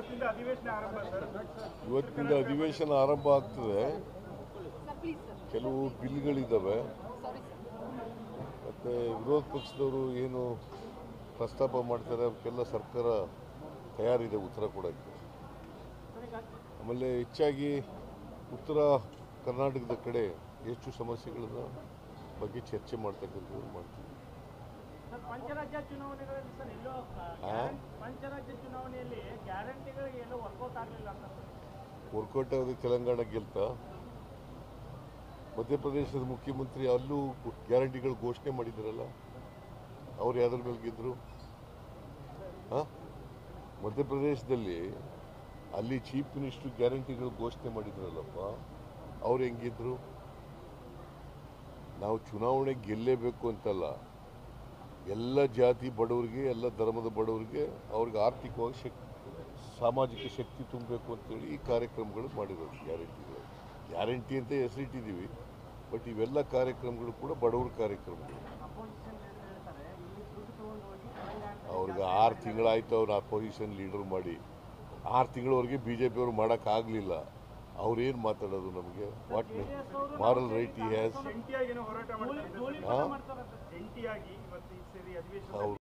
ಇವತ್ತಿಂದ ಅಧಿವೇಶನ ಆರಂಭ ಸರ್ ಇವತ್ತಿಂದ ಅಧಿವೇಶನ ಆರಂಭ ಆಗ್ತದೆ ಕೆಲವು ಬಿಲ್ಗಳಿದ್ದಾವೆ ಮತ್ತು ವಿರೋಧ ಪಕ್ಷದವರು ಏನು ಪ್ರಸ್ತಾಪ ಮಾಡ್ತಾರೆ ಅವಕ್ಕೆಲ್ಲ ಸರ್ಕಾರ ತಯಾರಿದೆ ಉತ್ತರ ಕೊಡೋಕ್ಕೆ ಆಮೇಲೆ ಹೆಚ್ಚಾಗಿ ಉತ್ತರ ಕರ್ನಾಟಕದ ಕಡೆ ಎಷ್ಟು ಸಮಸ್ಯೆಗಳ ಬಗ್ಗೆ ಚರ್ಚೆ ಮಾಡ್ತಕ್ಕಂಥದ್ದು ಮಾಡ್ತೀವಿ ಸರ್, ಪಂಚರಾಜ್ಯ ಚುನಾವಣೆಗಳಲ್ಲಿ ಸರ್ ಎಲ್ಲೋ ಆ? ಪಂಚರಾಜ್ಯ ಚುನಾವಣೆಯಲ್ಲಿ ಗ್ಯಾರಂಟಿಗಳಿಗೆ ಎಲ್ಲೋ ವರ್ಕೌಟ್ ಆಗಲಿಲ್ಲ ಅಂತ ಸರ್ ವರ್ಕೌಟ್ ಆಗೋದು ತೆಲಂಗಾಣ ಗೆಲ್ತಾ ಮಧ್ಯಪ್ರದೇಶದ ಮುಖ್ಯಮಂತ್ರಿ ಅಲ್ಲೂ ಗ್ಯಾರಂಟಿಗಳು ಘೋಷಣೆ ಮಾಡಿದ್ರಲ್ಲ ಅವ್ರು ಯಾವ್ದ್ರ ಮೇಲೆ ಗೆದ್ರು ಹಾಂ ಮಧ್ಯಪ್ರದೇಶದಲ್ಲಿ ಅಲ್ಲಿ ಚೀಫ್ ಮಿನಿಸ್ಟರ್ ಗ್ಯಾರಂಟಿಗಳು ಘೋಷಣೆ ಮಾಡಿದ್ರಲ್ಲಪ್ಪ ಅವ್ರು ಹೆಂಗಿದ್ರು ನಾವು ಚುನಾವಣೆ ಗೆಲ್ಲೇಬೇಕು ಅಂತಲ್ಲ ಎಲ್ಲ ಜಾತಿ ಬಡವರಿಗೆ ಎಲ್ಲ ಧರ್ಮದ ಬಡವರಿಗೆ ಅವ್ರಿಗೆ ಆರ್ಥಿಕವಾಗಿ ಶಕ್ತಿ ಸಾಮಾಜಿಕ ಶಕ್ತಿ ತುಂಬಬೇಕು ಅಂತೇಳಿ ಈ ಕಾರ್ಯಕ್ರಮಗಳು ಮಾಡಿರೋದು ಗ್ಯಾರಂಟಿಗಳು ಗ್ಯಾರಂಟಿ ಅಂತ ಹೆಸರಿಟ್ಟಿದ್ದೀವಿ ಬಟ್ ಇವೆಲ್ಲ ಕಾರ್ಯಕ್ರಮಗಳು ಕೂಡ ಬಡವರ ಕಾರ್ಯಕ್ರಮಗಳು ಅಪೋಸಿಷನ್ ಹೇಳ್ತಾರೆ ಇಲ್ಲಿ ದುಡ್ಡು ತಗೊಂಡು ಹೋಗಿ ತೆಲಂಗಾಣ ಅವ್ರಿಗೆ ಆರು ತಿಂಗಳಾಯ್ತು ಅವ್ರು ಅಪೋಸಿಷನ್ ಲೀಡರ್ ಮಾಡಿ ಆರು ತಿಂಗಳವರೆಗೆ ಬಿ ಜೆ ಪಿಯವರು ಮಾಡೋಕ್ಕಾಗಲಿಲ್ಲ ಅವ್ರೇನು ಮಾತಾಡೋದು ನಮಗೆ ವಾಟ್ ಮಾರಲ್ ರೈಟ್ ಈ ಹ್ಯಾಸ್ ಜಂಟಿಯಾಗಿ ಏನೋ ಹೋರಾಟ ಮಾಡ್ತಾರೆ ಧೂಳಿ ಹಾ? ಮಾಡ್ತಾರಂತೆ ಜಂಟಿಯಾಗಿ ಇವತ್ತು ಈ ಸೇರಿ ಅಧಿವೇಶನ ಅವ್ರು